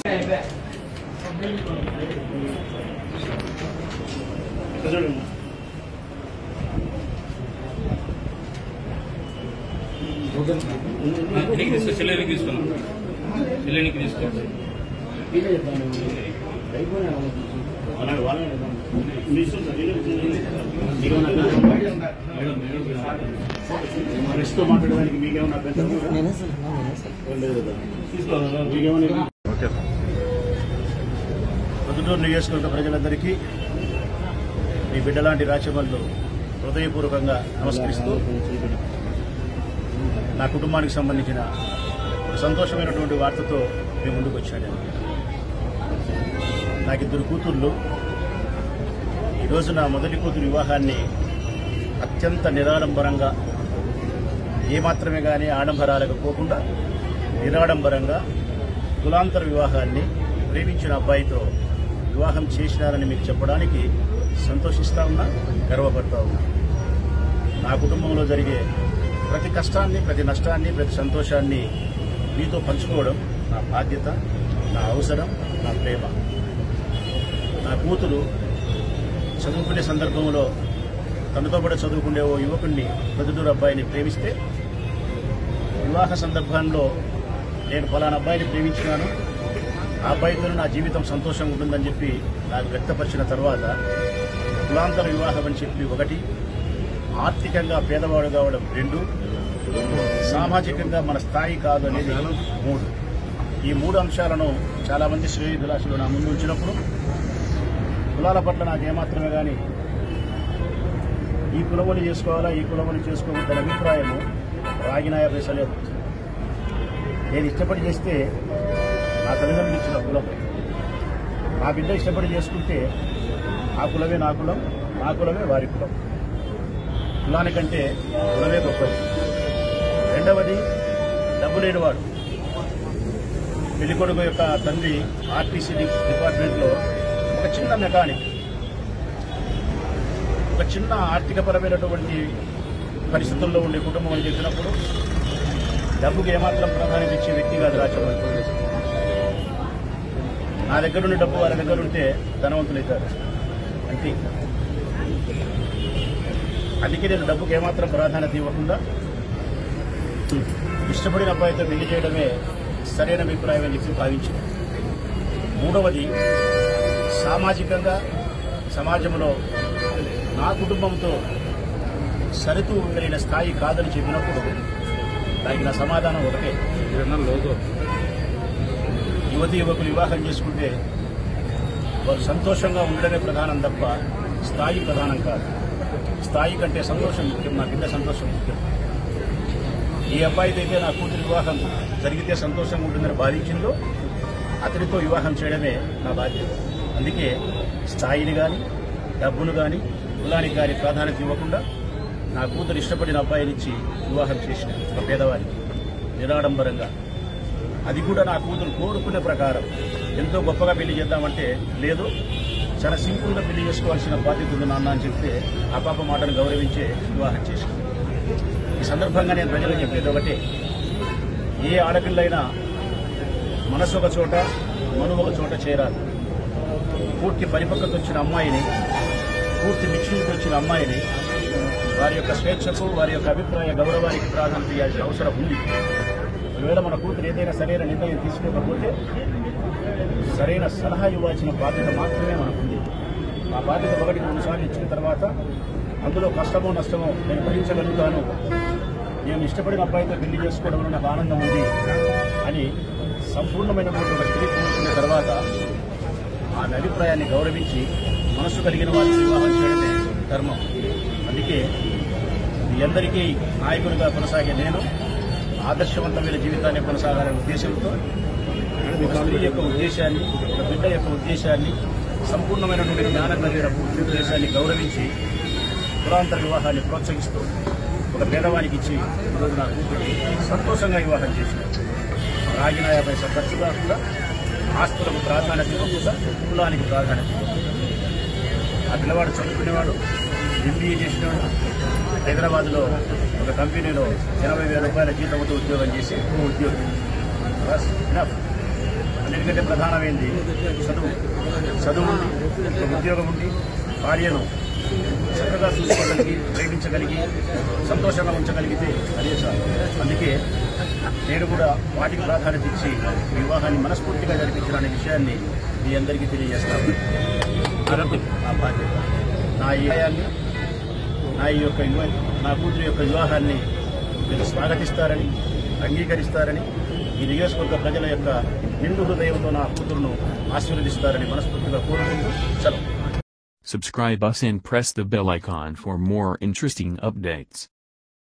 ఎన్నికి తీసుకో చెల్లెనికి తీసుకున్నాం చెల్లెనికి తీసుకోండి రెస్ట్తో మాట్లాడడానికి మీకేమన్నా అభ్యంతరం ఉందా? లేదు కదా. మీకేమన్నా పొద్దుటూరు నియోజకవర్గ ప్రజలందరికీ మీ బిడ్డలాంటి రాచమల్లు హృదయపూర్వకంగా నమస్కరిస్తూ నా కుటుంబానికి సంబంధించిన ఒక సంతోషమైనటువంటి వార్తతో మీ ముందుకు వచ్చాను నాకు ఇద్దరు కూతుర్లు ఈరోజు నా మొదటి కూతురు వివాహాన్ని అత్యంత నిరాడంబరంగా ఏమాత్రమే కానీ ఆడంబరాలకు పోకుండా నిరాడంబరంగా కులాంతర వివాహాన్ని ప్రేమించిన అబ్బాయితో వివాహం చేసినారని మీకు చెప్పడానికి సంతోషిస్తా ఉన్నా గర్వపడతా ఉన్నా నా కుటుంబంలో జరిగే ప్రతి కష్టాన్ని ప్రతి నష్టాన్ని ప్రతి సంతోషాన్ని మీతో పంచుకోవడం నా బాధ్యత నా అవసరం నా ప్రేమ నా కూతురు చదువుకునే సందర్భంలో తనతో కూడా చదువుకునే ఓ యువకుడిని ప్రతిదూరు అబ్బాయిని ప్రేమిస్తే వివాహ సందర్భంలో నేను ఫలానా అబ్బాయిని ప్రేమించినాను ఆ అబ్బాయితో నా జీవితం సంతోషంగా ఉంటుందని చెప్పి నాకు వ్యక్తపరిచిన తర్వాత కులాంతర వివాహం అని చెప్పి ఒకటి ఆర్థికంగా పేదవాడు కావడం రెండు సామాజికంగా మన స్థాయి కాదు అనేది మూడు ఈ మూడు అంశాలను చాలా మంది శ్రేయోభిలాషులు నా ముందు ఉంచినప్పుడు కులాల పట్ల నాకు ఏమాత్రమే కానీ ఈ కులముని చేసుకోవాలా ఈ కులముని చేసుకోవద్దనే అభిప్రాయము రాగినాయ వేసలేదు నేను ఇష్టపడి చేస్తే నా తల్లిదండ్రులు ఇచ్చిన కులం నా బిడ్డ ఇష్టపడి చేసుకుంటే ఆ కులమే నా కులం నా కులమే వారి కులం కులానికంటే కులమే గొప్పది రెండవది డబ్బు లేనివాడు పెళ్లికొడుకు యొక్క తండ్రి ఆర్టీసీ డిపార్ట్మెంట్లో ఒక చిన్న మెకానిక్ ఒక చిన్న ఆర్థికపరమైనటువంటి పరిస్థితుల్లో ఉండే కుటుంబం అని చెప్పినప్పుడు డబ్బుకి ఏమాత్రం ప్రాధాన్యత ఇచ్చే వ్యక్తి కాదు రాజకీయ నా దగ్గర ఉండే డబ్బు వారి దగ్గర ఉంటే ధనవంతులు అవుతారు అంతే అందుకే నేను డబ్బుకి ఏమాత్రం ప్రాధాన్యత ఇవ్వకుండా ఇష్టపడిన అబ్బాయితో పెళ్లి చేయడమే సరైన అభిప్రాయం అని చెప్పి భావించింది మూడవది సామాజికంగా సమాజంలో నా కుటుంబంతో సరితూ కలిగిన స్థాయి కాదని చెప్పినప్పుడు దానికి నా సమాధానం ఒకటే లోగో యువతి యువకులు వివాహం చేసుకుంటే వారు సంతోషంగా ఉండడమే ప్రధానం తప్ప స్థాయి ప్రధానం కాదు స్థాయి కంటే సంతోషం ముఖ్యం నా బిడ్డ సంతోషం ముఖ్యం ఏ అబ్బాయితో అయితే నా కూతురు వివాహం జరిగితే సంతోషంగా ఉంటుందని భావించిందో అతనితో వివాహం చేయడమే నా బాధ్యత అందుకే స్థాయిని కానీ డబ్బును కానీ కులానికి కానీ ప్రాధాన్యత ఇవ్వకుండా నా కూతురు ఇష్టపడిన అబ్బాయినిచ్చి వివాహం చేసిన ఒక పేదవాడికి నిరాడంబరంగా అది కూడా నా కూతురు కోరుకునే ప్రకారం ఎంతో గొప్పగా పెళ్లి చేద్దామంటే లేదు చాలా సింపుల్గా పెళ్లి చేసుకోవాల్సిన బాధ్యత ఉంది నాన్న అని చెప్తే ఆ పాప మాటను గౌరవించే వివాహం చేసుకుంది ఈ సందర్భంగా నేను ప్రజలకు చెప్పేది ఒకటే ఏ ఆడపిల్లైనా మనసు ఒక చోట మను ఒక చోట చేరాలి పూర్తి పరిపక్వత వచ్చిన అమ్మాయిని పూర్తి నిశ్చయిత వచ్చిన అమ్మాయిని వారి యొక్క స్వేచ్ఛకు వారి యొక్క అభిప్రాయ గౌరవానికి ప్రాధాన్యత ఇవ్వాల్సిన అవసరం ఉంది ఒకవేళ మన కూతురు ఏదైనా సరైన నిర్ణయం తీసుకోకపోతే సరైన సలహా ఇవ్వాల్సిన బాధ్యత మాత్రమే మనకుంది ఆ బాధ్యత ఒకటి మూడు సార్లు ఇచ్చిన తర్వాత అందులో కష్టమో నష్టమో నేను భరించగలుగుతాను నేను ఇష్టపడిన అబ్బాయితో పెళ్లి చేసుకోవడంలో నాకు ఆనందం ఉంది అని సంపూర్ణమైనటువంటి ఒక స్త్రీ పొందుతున్న తర్వాత ఆమె అభిప్రాయాన్ని గౌరవించి మనసు కలిగిన వారిని వివాహం చేయడమే ధర్మం అందుకే మీ అందరికీ నాయకుడిగా కొనసాగే నేను ఆదర్శవంతమైన జీవితాన్ని కొనసాగాలనే ఉద్దేశంతో ఒక స్త్రీ యొక్క ఉద్దేశాన్ని ఒక బిడ్డ యొక్క ఉద్దేశాన్ని సంపూర్ణమైనటువంటి జ్ఞానం కలిగిన ఉద్దేశాన్ని గౌరవించి కులాంతర వివాహాన్ని ప్రోత్సహిస్తూ ఒక పేదవానికి ఇచ్చి ఈరోజు నా కూతురు సంతోషంగా వివాహం చేసిన రాగినాయ పైసా ఖర్చు కాకుండా ఆస్తులకు ప్రాధాన్యత ఇవ్వకుండా కులానికి ప్రాధాన్యత ఇవ్వకుండా ఆ పిల్లవాడు చదువుకునేవాడు ఎంబీఏ చేసినవాడు హైదరాబాద్లో ఒక కంపెనీలో ఎనభై వేల రూపాయల జీతంతో ఉద్యోగం చేసి ఓ ఉద్యోగి బస్ ఇనఫ్ అన్నిటికంటే ప్రధానమైంది చదువు చదువు ఉండి ఒక ఉద్యోగం ఉండి భార్యను చక్కగా చూసుకోగలిగి ప్రేమించగలిగి సంతోషంగా ఉంచగలిగితే అదే చాలు అందుకే నేను కూడా వాటికి ప్రాధాన్యత ఇచ్చి వివాహాన్ని మనస్ఫూర్తిగా జరిపించాలనే విషయాన్ని మీ అందరికీ తెలియజేస్తాను అదొక నా బాధ్యత నా ఈ విషయాన్ని నా ఈ యొక్క వివా- నా కూతురు యొక్క వివాహాన్ని మీరు స్వాగతిస్తారని అంగీకరిస్తారని ఈ నియోజకవర్గ ప్రజల యొక్క నిండు హృదయంతో నా కూతురును ఆశీర్వదిస్తారని మనస్ఫూర్తిగా కోరుకుంటూ సెలవు Subscribe us and press the bell icon for more interesting updates.